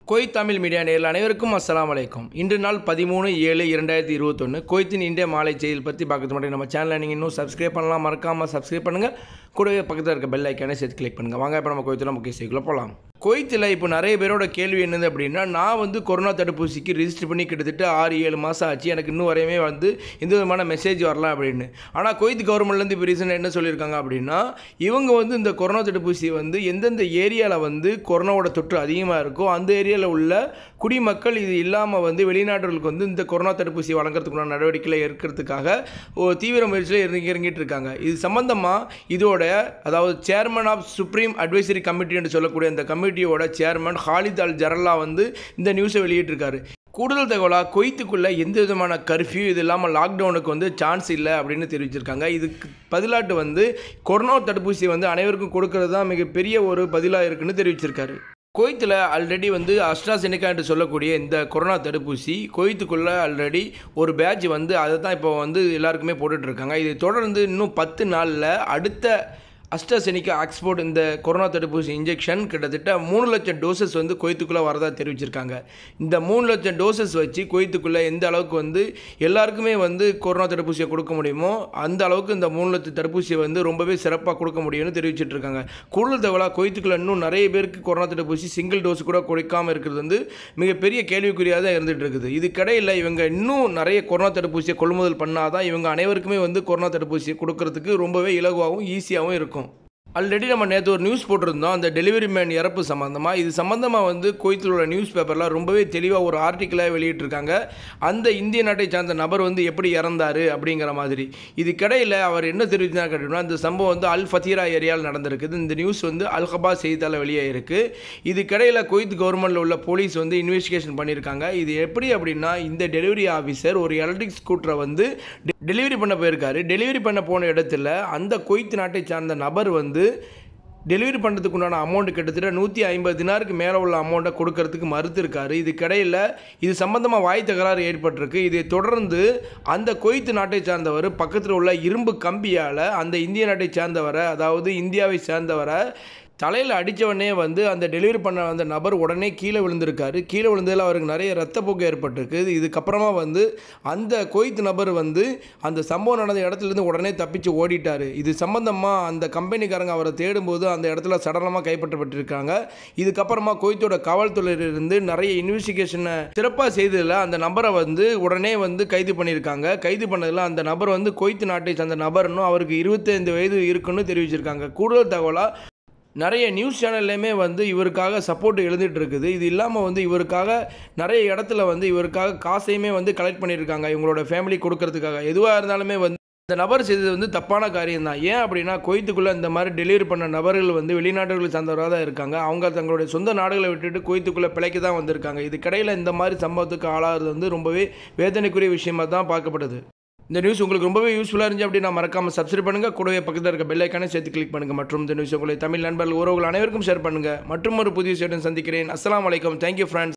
கோய் Tamil media நேரில் அனைவருக்கும் அஸ்ஸலாமு அலைக்கும் இன்று நாள் பதிமூணு ஏழு இரண்டாயிரத்தி இருபத்தொன்று கோயத்தின் இந்திய மாலை செய்தியில் பற்றி பார்க்கறது மட்டும் நம்ம சேனலை நீங்கள் இன்னும் சப்ஸ்கிரைப் பண்ணலாம் மறக்காமல் சப்ஸ்கிரைப் பண்ணுங்கள் கூடவே பக்கத்தில் இருக்க பெல் ஐக்கானே சேர்த்து கிளிக் பண்ணுங்கள் வாங்க இப்போ நம்ம கோயத்தில் முக்கிய செய்திக்குள்ளே போகலாம் கோயத்தில் இப்போ நிறைய பேரோட கேள்வி என்னது அப்படின்னா நான் வந்து கொரோனா தடுப்பூசிக்கு ரிஜிஸ்டர் பண்ணி கிட்டத்தட்ட ஆறு ஏழு மாதம் ஆச்சு எனக்கு இன்னும் வரையுமே வந்து எந்த விதமான மெசேஜ் வரலாம் அப்படின்னு ஆனால் கோயத் கவர்மெண்ட்லேருந்து இப்போ ரீசெண்டாக என்ன சொல்லியிருக்காங்க அப்படின்னா இவங்க வந்து இந்த கொரோனா தடுப்பூசி வந்து எந்தெந்த ஏரியாவில் வந்து கொரோனாவோட தொற்று அதிகமாக இருக்கோ அந்த ஏரியாவில் உள்ள குடிமக்கள் இது இல்லாமல் வந்து வெளிநாடுகளுக்கு வந்து இந்த கொரோனா தடுப்பூசி வழங்குறதுக்குள்ள நடவடிக்கையில் இருக்கிறதுக்காக ஒரு தீவிர முயற்சியில் இறங்கி இறங்கிட்டு இருக்காங்க இது சம்பந்தமாக இதோட அதாவது chairman of supreme advisory committee என்று சொல்லக்கூடிய இந்த கமிட்டியோட சேர்மன் ஹாலித் அல் ஜரல்லா வந்து இந்த நியூஸை வெளியிட்டிருக்காரு கூடுதல் தகவலாக கொய்த்துக்குள்ளே எந்த விதமான கர்ஃப்யூ இது இல்லாமல் லாக்டவுனுக்கு வந்து சான்ஸ் இல்லை அப்படின்னு தெரிவிச்சிருக்காங்க இதுக்கு பதிலாட்டு வந்து கொரோனா தடுப்பூசி வந்து அனைவருக்கும் கொடுக்கறது தான் மிகப்பெரிய ஒரு பதிலாக இருக்குன்னு தெரிவிச்சிருக்காரு கோயத்தில் ஆல்ரெடி வந்து அஸ்ட்ராசெனிகா என்று சொல்லக்கூடிய இந்த கொரோனா தடுப்பூசி கோயத்துக்குள்ளே ஆல்ரெடி ஒரு பேட்ச் வந்து அதை தான் இப்போ வந்து எல்லாருக்குமே போட்டுட்ருக்காங்க இதை தொடர்ந்து இன்னும் பத்து நாளில் அடுத்த அஸ்ட்ராசெனிகா ஆக்ஸ்போர்ட் இந்த கொரோனா தடுப்பூசி இன்ஜெக்ஷன் கிட்டத்தட்ட மூணு லட்சம் டோசஸ் வந்து கொய்த்துக்குள்ளே வரதா தெரிவிச்சிருக்காங்க இந்த மூணு லட்சம் டோசஸ் வச்சு கொய்த்துக்குள்ளே எந்த அளவுக்கு வந்து எல்லாருக்குமே வந்து கொரோனா தடுப்பூசியை கொடுக்க முடியுமோ அந்த அளவுக்கு இந்த மூணு லட்சம் தடுப்பூசியை வந்து ரொம்பவே சிறப்பாக கொடுக்க முடியும்னு தெரிவிச்சிட்டு இருக்காங்க கூடுதல் தகவலாக கொய்த்துக்குள்ளே இன்னும் நிறைய பேருக்கு கொரோனா தடுப்பூசி சிங்கிள் டோஸ் கூட கொடுக்காமல் இருக்கிறது வந்து மிகப்பெரிய கேள்விக்குறியாக தான் இருந்துகிட்டு இருக்குது இதுக்கடையில் இவங்க இன்னும் நிறைய கொரோனா தடுப்பூசியை கொள்முதல் பண்ணாதான் இவங்க அனைவருக்குமே வந்து கொரோனா தடுப்பூசியை கொடுக்கறதுக்கு ரொம்பவே இலகுவாகவும் ஈஸியாகவும் இருக்கும் ஆல்ரெடி நம்ம நேற்று ஒரு நியூஸ் போட்டிருந்தோம் அந்த டெலிவரி மேன் இறப்பு சம்மந்தமாக இது சம்மந்தமாக வந்து கோயத்தில் உள்ள நியூஸ் பேப்பரில் ரொம்பவே தெளிவாக ஒரு ஆர்டிக்கலாக வெளியிட்டிருக்காங்க அந்த இந்திய நாட்டை சார்ந்த நபர் வந்து எப்படி இறந்தார் அப்படிங்கிற மாதிரி இதுக்கிடையில் அவர் என்ன தெரிவித்தார் கேட்டோம்னா இந்த சம்பவம் வந்து அல் ஃபத்தீரா ஏரியாவில் நடந்திருக்குது இந்த நியூஸ் வந்து அல் ஹபா செய்தித்தாள வெளியே இருக்குது இதுக்கிடையில் குவைத் கவர்மெண்ட்டில் உள்ள போலீஸ் வந்து இன்வெஸ்டிகேஷன் பண்ணியிருக்காங்க இது எப்படி அப்படின்னா இந்த டெலிவரி ஆஃபீஸர் ஒரு எலக்ட்ரிக் ஸ்கூட்டரை வந்து டெலிவரி பண்ண போயிருக்காரு டெலிவரி பண்ண போன இடத்துல அந்த குவைத் நாட்டை சார்ந்த நபர் வந்து டெலிவரி பண்ணுறதுக்கு உண்டான அமௌண்ட் கிட்டத்தட்ட நூற்றி ஐம்பது தினாருக்கு மேலே உள்ள அமௌண்ட்டை கொடுக்கறதுக்கு மறுத்திருக்காரு இதுக்கிடையில் இது சம்மந்தமாக வாய் தகராறு ஏற்பட்டிருக்கு இதை தொடர்ந்து அந்த கொய்த்து நாட்டை சார்ந்தவர் பக்கத்தில் உள்ள இரும்பு கம்பியால் அந்த இந்திய நாட்டை சார்ந்தவரை அதாவது இந்தியாவை சேர்ந்தவரை தலையில் அடித்தவொடனே வந்து அந்த டெலிவரி பண்ண அந்த நபர் உடனே கீழே விழுந்திருக்காரு கீழே விழுந்ததில் அவருக்கு நிறைய ரத்தப்போக்கு ஏற்பட்டிருக்கு இதுக்கப்புறமா வந்து அந்த கொய்த் நபர் வந்து அந்த சம்பவம் நடந்த இடத்துலேருந்து உடனே தப்பிச்சு ஓடிட்டார் இது சம்பந்தமாக அந்த கம்பெனிக்காரங்க அவரை தேடும்போது அந்த இடத்துல சடலமாக கைப்பற்றப்பட்டிருக்காங்க இதுக்கப்புறமா கொய்த்தோட காவல்துறையிலிருந்து நிறைய இன்வெஸ்டிகேஷனை சிறப்பாக செய்ததில் அந்த நபரை வந்து உடனே வந்து கைது பண்ணியிருக்காங்க கைது பண்ணதில் அந்த நபர் வந்து கொய்த்து நாட்டை சார்ந்த நபர்னும் அவருக்கு இருபத்தைந்து வயது இருக்குன்னு தெரிவிச்சிருக்காங்க கூடுதல் தகவலாக நிறைய நியூஸ் சேனல்லையுமே வந்து இவருக்காக சப்போர்ட் எழுதிட்டு இருக்குது இது இல்லாமல் வந்து இவருக்காக நிறைய இடத்துல வந்து இவருக்காக காசையுமே வந்து கலெக்ட் பண்ணியிருக்காங்க இவங்களோட ஃபேமிலி கொடுக்கறதுக்காக எதுவாக இருந்தாலுமே வந்து இந்த நபர் செய்தது வந்து தப்பான காரியம் தான் ஏன் அப்படின்னா கொய்த்துக்குள்ளே இந்த மாதிரி டெலிவரி பண்ண நபர்கள் வந்து வெளிநாடுகளை சார்ந்தவராக தான் இருக்காங்க அவங்க தங்களுடைய சொந்த நாடுகளை விட்டுட்டு கொய்த்துக்குள்ளே பிழைக்க தான் வந்திருக்காங்க இதுக்கடையில் இந்த மாதிரி சம்பவத்துக்கு ஆளாகிறது வந்து ரொம்பவே வேதனைக்குரிய விஷயமா தான் பார்க்கப்படுது இந்த நியூஸ் உங்களுக்கு ரொம்பவே யூஸ்ஃபுல்லாக இருந்துச்சு அப்படின்னா மறக்காமல் சப்ஸ்கிரைப் பண்ணுங்கள் கூடவே பக்கத்தில் இருக்க பெல் ஐக்கானே சேர்த்து கிளிக் பண்ணுங்கள் மற்றும் இந்த நியூஸ் உங்களை தமிழ் நண்பர்கள் உறவுகள் அனைவருக்கும் ஷேர் பண்ணுங்கள் மற்றும் ஒரு புதிய சேடன் சந்திக்கிறேன் அஸ்லாம் வலைக்கம் தேங்க்யூ ஃப்ரெண்ட்ஸ்